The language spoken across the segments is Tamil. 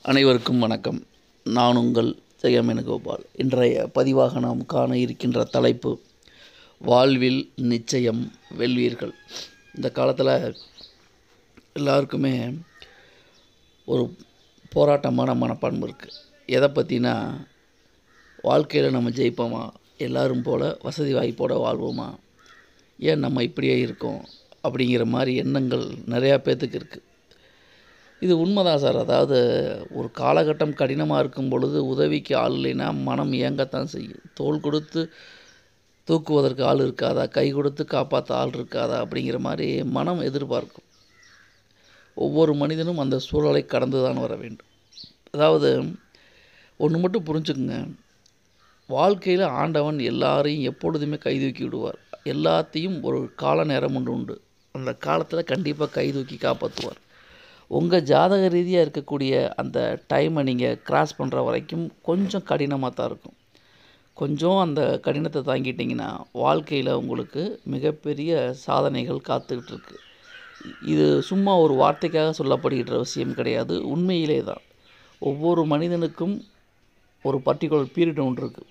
அனைவருக்கும் வணக்கம் நான் உங்கள் ஜெயமேனுகோபால் இன்றைய பதிவாக நாம் காண இருக்கின்ற தலைப்பு வாழ்வில் நிச்சயம் வெல்வீர்கள் இந்த காலத்தில் எல்லாருக்குமே ஒரு போராட்டமான மனப்பான்மை இருக்குது எதை பற்றினா வாழ்க்கையில் நம்ம ஜெயிப்போமா எல்லாரும் போல் வசதி வாய்ப்போட வாழ்வோமா ஏன் நம்ம இப்படியே இருக்கோம் அப்படிங்கிற மாதிரி எண்ணங்கள் நிறையா பேர்த்துக்கு இருக்குது இது உண்மைதான் சார் அதாவது ஒரு காலகட்டம் கடினமாக இருக்கும் பொழுது உதவிக்கு ஆள் இல்லைன்னா மனம் இயங்கத்தான் செய்யும் தோள் கொடுத்து தூக்குவதற்கு ஆள் இருக்காதா கை கொடுத்து காப்பாற்ற ஆள் இருக்காதா அப்படிங்கிற மாதிரி மனம் எதிர்பார்க்கும் ஒவ்வொரு மனிதனும் அந்த சூழலை கடந்து தான் வர வேண்டும் அதாவது ஒன்று மட்டும் புரிஞ்சுக்குங்க வாழ்க்கையில் ஆண்டவன் எல்லாரையும் எப்பொழுதுமே கைதூக்கி விடுவார் எல்லாத்தையும் ஒரு கால நேரம் ஒன்று உண்டு அந்த காலத்தில் கண்டிப்பாக கைதூக்கி காப்பாற்றுவார் உங்கள் ஜாதக ரீதியாக இருக்கக்கூடிய அந்த டைமை நீங்கள் கிராஸ் பண்ணுற வரைக்கும் கொஞ்சம் கடினமாக தான் இருக்கும் கொஞ்சம் அந்த கடினத்தை தாங்கிட்டிங்கன்னா வாழ்க்கையில் உங்களுக்கு மிகப்பெரிய சாதனைகள் காத்துக்கிட்டு இருக்கு இது சும்மா ஒரு வார்த்தைக்காக சொல்லப்படுகின்ற விஷயம் கிடையாது உண்மையிலே தான் ஒவ்வொரு மனிதனுக்கும் ஒரு பர்டிகுலர் பீரியட் ஒன்று இருக்குது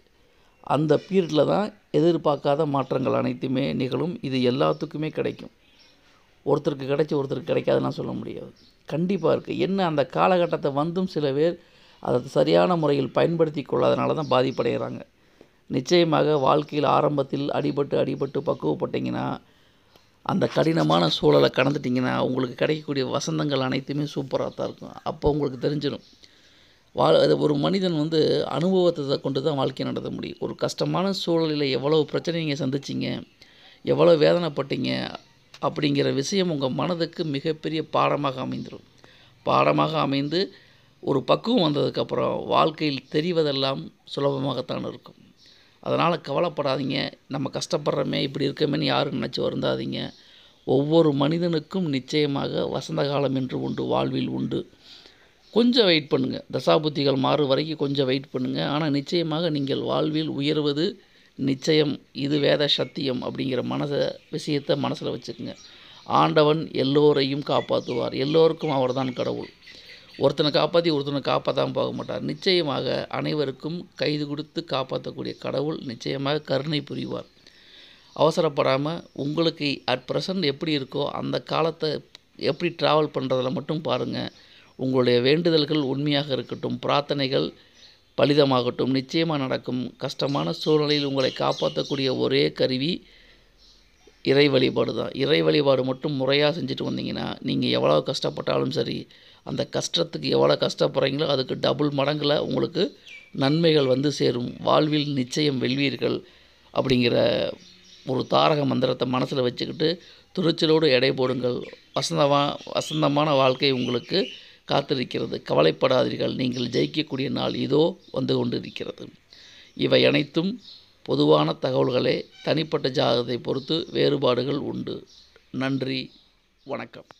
அந்த பீரியடில் தான் எதிர்பார்க்காத மாற்றங்கள் அனைத்துமே நிகழும் இது எல்லாத்துக்குமே கிடைக்கும் ஒருத்தருக்கு கிடைச்சி ஒருத்தருக்கு கிடைக்காதுலாம் சொல்ல முடியாது கண்டிப்பாக இருக்குது என்ன அந்த காலகட்டத்தை வந்தும் சில பேர் அதை சரியான முறையில் பயன்படுத்தி கொள்ளாதனால தான் பாதிப்படைகிறாங்க நிச்சயமாக வாழ்க்கையில் ஆரம்பத்தில் அடிபட்டு அடிபட்டு பக்குவப்பட்டீங்கன்னா அந்த கடினமான சூழலை கடந்துட்டிங்கன்னா உங்களுக்கு கிடைக்கக்கூடிய வசந்தங்கள் அனைத்துமே சூப்பராக தான் இருக்கும் அப்போ உங்களுக்கு தெரிஞ்சிடும் வாழ் அது ஒரு மனிதன் வந்து அனுபவத்தை கொண்டு தான் வாழ்க்கை நடத்த முடியும் ஒரு கஷ்டமான சூழலில் எவ்வளோ பிரச்சனை நீங்கள் சந்திச்சிங்க எவ்வளோ வேதனைப்பட்டீங்க அப்படிங்கிற விஷயம் உங்கள் மனதுக்கு மிகப்பெரிய பாடமாக அமைந்துடும் பாடமாக அமைந்து ஒரு பக்குவம் வந்ததுக்கப்புறம் வாழ்க்கையில் தெரிவதெல்லாம் சுலபமாகத்தான் இருக்கும் அதனால் கவலைப்படாதீங்க நம்ம கஷ்டப்படுறோமே இப்படி இருக்கமேன்னு யாரும் நினச்சி வருந்தாதீங்க ஒவ்வொரு மனிதனுக்கும் நிச்சயமாக வசந்த காலம் என்று உண்டு வாழ்வில் உண்டு கொஞ்சம் வெயிட் பண்ணுங்கள் தசாபுத்திகள் மாறு வரைக்கும் கொஞ்சம் வெயிட் பண்ணுங்கள் ஆனால் நிச்சயமாக நீங்கள் வாழ்வில் உயர்வது நிச்சயம் இது வேத சத்தியம் அப்படிங்கிற மனசை விஷயத்தை மனசில் வச்சுக்கோங்க ஆண்டவன் எல்லோரையும் காப்பாற்றுவார் எல்லோருக்கும் அவர்தான் கடவுள் ஒருத்தனை காப்பாற்றி ஒருத்தனை காப்பாற்றாமல் போக மாட்டார் நிச்சயமாக அனைவருக்கும் கைது கொடுத்து காப்பாற்றக்கூடிய கடவுள் நிச்சயமாக கருணை புரிவார் அவசரப்படாமல் உங்களுக்கு அட் ப்ரெசன்ட் எப்படி இருக்கோ அந்த காலத்தை எப்படி ட்ராவல் பண்ணுறதில் மட்டும் பாருங்கள் உங்களுடைய வேண்டுதல்கள் உண்மையாக இருக்கட்டும் பிரார்த்தனைகள் பலிதமாகட்டும் நிச்சயமாக நடக்கும் கஷ்டமான சூழ்நிலையில் உங்களை காப்பாற்றக்கூடிய ஒரே கருவி இறை வழிபாடு தான் இறை வழிபாடு மட்டும் முறையாக செஞ்சுட்டு வந்தீங்கன்னா நீங்கள் எவ்வளோ கஷ்டப்பட்டாலும் சரி அந்த கஷ்டத்துக்கு எவ்வளோ கஷ்டப்படுறீங்களோ அதுக்கு டபுள் மடங்கில் உங்களுக்கு நன்மைகள் வந்து சேரும் வாழ்வில் நிச்சயம் வெல்வீர்கள் அப்படிங்கிற ஒரு தாரக மந்திரத்தை மனசில் வச்சுக்கிட்டு துணிச்சலோடு எடை போடுங்கள் வசந்தமா வசந்தமான வாழ்க்கை உங்களுக்கு காத்திருக்கிறது கவலைப்படாதீர்கள் நீங்கள் ஜெயிக்கக்கூடிய நாள் இதோ வந்து கொண்டிருக்கிறது இவை அனைத்தும் பொதுவான தகவல்களே தனிப்பட்ட ஜாதகத்தை பொறுத்து வேறுபாடுகள் உண்டு நன்றி வணக்கம்